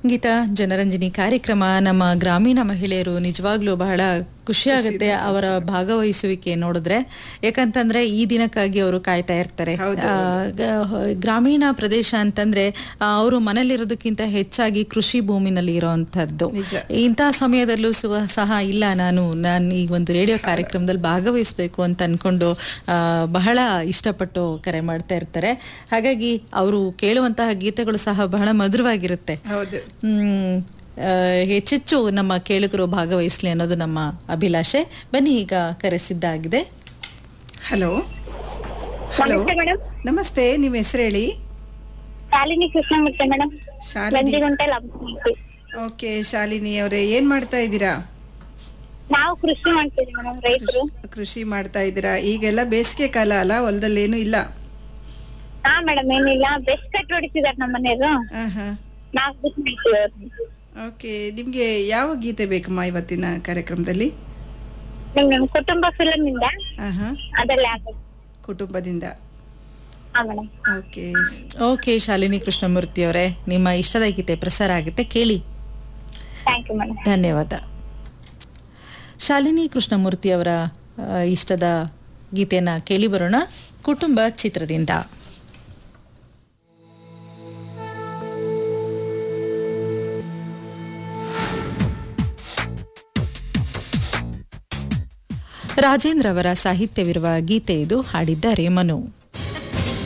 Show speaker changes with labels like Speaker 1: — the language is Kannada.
Speaker 1: ಗೀತಾ ಜನರಂಜನಿ ಕಾರ್ಯಕ್ರಮ ನಮ್ಮ ಗ್ರಾಮೀಣ ಮಹಿಳೆಯರು ನಿಜವಾಗ್ಲೂ ಬಹಳ ಖುಷಿಯಾಗುತ್ತೆ ಅವರ ಭಾಗವಹಿಸುವಿಕೆ ನೋಡಿದ್ರೆ ಯಾಕಂತಂದ್ರೆ ಈ ದಿನಕ್ಕಾಗಿ ಅವರು ಕಾಯ್ತಾ ಇರ್ತಾರೆ
Speaker 2: ಹೌದು,
Speaker 1: ಆ, ಗ- ಗ್ರಾಮೀಣ ಪ್ರದೇಶ ಅಂತಂದ್ರೆ ಅವರು ಮನೇಲಿರೋದಕ್ಕಿಂತ ಹೆಚ್ಚಾಗಿ ಕೃಷಿ ಭೂಮಿನಲ್ಲಿ ಇರೋವಂಥದ್ದು
Speaker 2: ನಿಜ.
Speaker 1: ಇಂತಹ ಸಮಯದಲ್ಲೂ ಸುವ ಸಹ ಇಲ್ಲ ನಾನು ನಾನು ಈ ಒಂದು ರೇಡಿಯೋ ಕಾರ್ಯಕ್ರಮದಲ್ಲಿ ಭಾಗವಹಿಸಬೇಕು ಅಂತ ಅನ್ಕೊಂಡು ಆ, ಬಹಳ ಇಷ್ಟಪಟ್ಟು ಕರೆ ಮಾಡ್ತಾ ಇರ್ತಾರೆ ಹಾಗಾಗಿ ಅವರು ಕೇಳುವಂತಹ ಗೀತೆಗಳು ಸಹ ಬಹಳ ಮಧುರವಾಗಿರುತ್ತೆ
Speaker 2: ಹೌದು
Speaker 1: ಹ್ಮ್ ಆ, ಹೆಚ್ಚೆಚ್ಚು ನಮ್ಮ ಕೇಳುಗರು ಭಾಗವಹಿಸ್ಲಿ ಅನ್ನೋದು ನಮ್ಮ ಅಭಿಲಾಷೆ ಬನ್ನಿ ಈಗ ಕರೆಸಿದ್ದಾಗಿದೆ
Speaker 2: ಹಲೋ ಹಲೋ
Speaker 3: ನಮಸ್ತೆ ಮೇಡಮ್
Speaker 2: ನಮಸ್ತೆ ನಿಮ್ಮ ಹೆಸರು ಹೇಳಿ
Speaker 3: ಶಾಲಿನಿ ಕೃಷ್ಣಮೂರ್ತಿ ಮೇಡಮ್
Speaker 2: ಶಾಲಿನಿ
Speaker 3: ಗಂಜಿಗುಂಟೆ
Speaker 2: ಓಕೆ ಶಾಲಿನಿ ಅವರೇ ಏನ್ ಮಾಡ್ತಾ ಇದ್ದೀರಾ
Speaker 3: ನಾವು ಕೃಷಿ ಮಾಡ್ತೀವಿ ಮೇಡಮ್ ರೈತರು
Speaker 2: ಕೃಷಿ ಮಾಡ್ತಾ ಇದ್ದೀರಾ ಈಗೆಲ್ಲ ಬೇಸಿಗೆ ಕಾಲ ಅಲ್ಲ ಹೊಲದಲ್ಲಿ ಏನು ಇಲ್ಲ
Speaker 3: ಹಾ ಮೇಡಮ್ ಏನಿಲ್ಲ ಬೆಸ್ಟ್ ಕಟ್ ಹೊಡಿತಿದಾರೆ ನಮ್ಮ ಮನೆಯವರು
Speaker 2: ಆಹಾ.
Speaker 3: ನಾವು ಕೃಷಿ ಮಾಡ್ತೀವಿ ಅವ್ರನ್ನ.
Speaker 2: ಓಕೆ ನಿಮ್ಗೆ ಯಾವ ಗೀತೆ ಬೇಕಮ್ಮ ಇವತ್ತಿನ ಕಾರ್ಯಕ್ರಮದಲ್ಲಿ
Speaker 3: ನಿಮ್ ನಿಮ್ ಕುಟುಂಬ ಫಿಲಮ್ ಇಂದ
Speaker 2: ಆಹಾ
Speaker 3: ಅದೆಲ್ಲ ಆಗುತ್ತೆ
Speaker 2: ಕುಟುಂಬದಿಂದ
Speaker 3: ಹಾ madam
Speaker 2: okay
Speaker 1: okay Shalini Krishnamurthy ಅವರೇ ನಿಮ್ಮ ಇಷ್ಟದ ಗೀತೆ ಪ್ರಸಾರ ಆಗುತ್ತೆ ಕೇಳಿ
Speaker 3: ಥ್ಯಾಂಕ್ ಯು ಮೇಡಮ್
Speaker 1: ಧನ್ಯವಾದ ಶಾಲಿನಿ ಕೃಷ್ಣಮೂರ್ತಿ ಅವರ ಆ, ಇಷ್ಟದ ಗೀತೆಯನ್ನ ಕೇಳಿ ಬರೋಣ ಕುಟುಂಬ ಚಿತ್ರದಿಂದ ರಾಜೇಂದ್ರ ಅವರ ಸಾಹಿತ್ಯವಿರುವ ಗೀತೆ ಇದು ಹಾಡಿದ್ದಾರೆ ಮನು